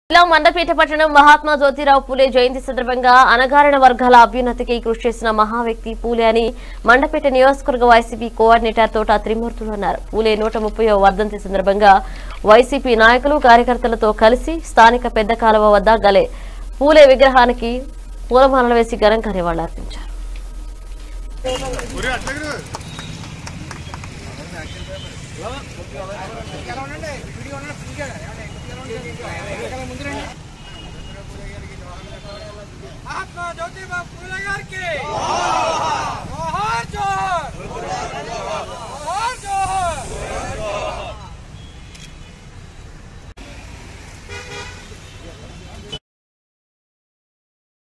జిల్లా మండపేట పట్టణం మహాత్మా జ్యోతిరావు పూలే జయంతి సందర్భంగా అనగారిన వర్గాల అభ్యున్నతికి కృషి చేసిన మహావ్యక్తి పూలే అని మండపేట నియోజకవర్గ వైసీపీ కోఆర్డినేటర్ తోట త్రిమూర్తులు అన్నారు పూలే నూట ముప్పై వర్ధంతి సందర్భంగా వైసీపీ నాయకులు కార్యకర్తలతో కలిసి స్థానిక పెద్ద కాలువ వద్ద గలే పూలే విగ్రహానికి పూలమాలలు వేసి ఘనంగా నివాళులర్పించారు మహాత్మా జ్యోతిబా పూలే గారికి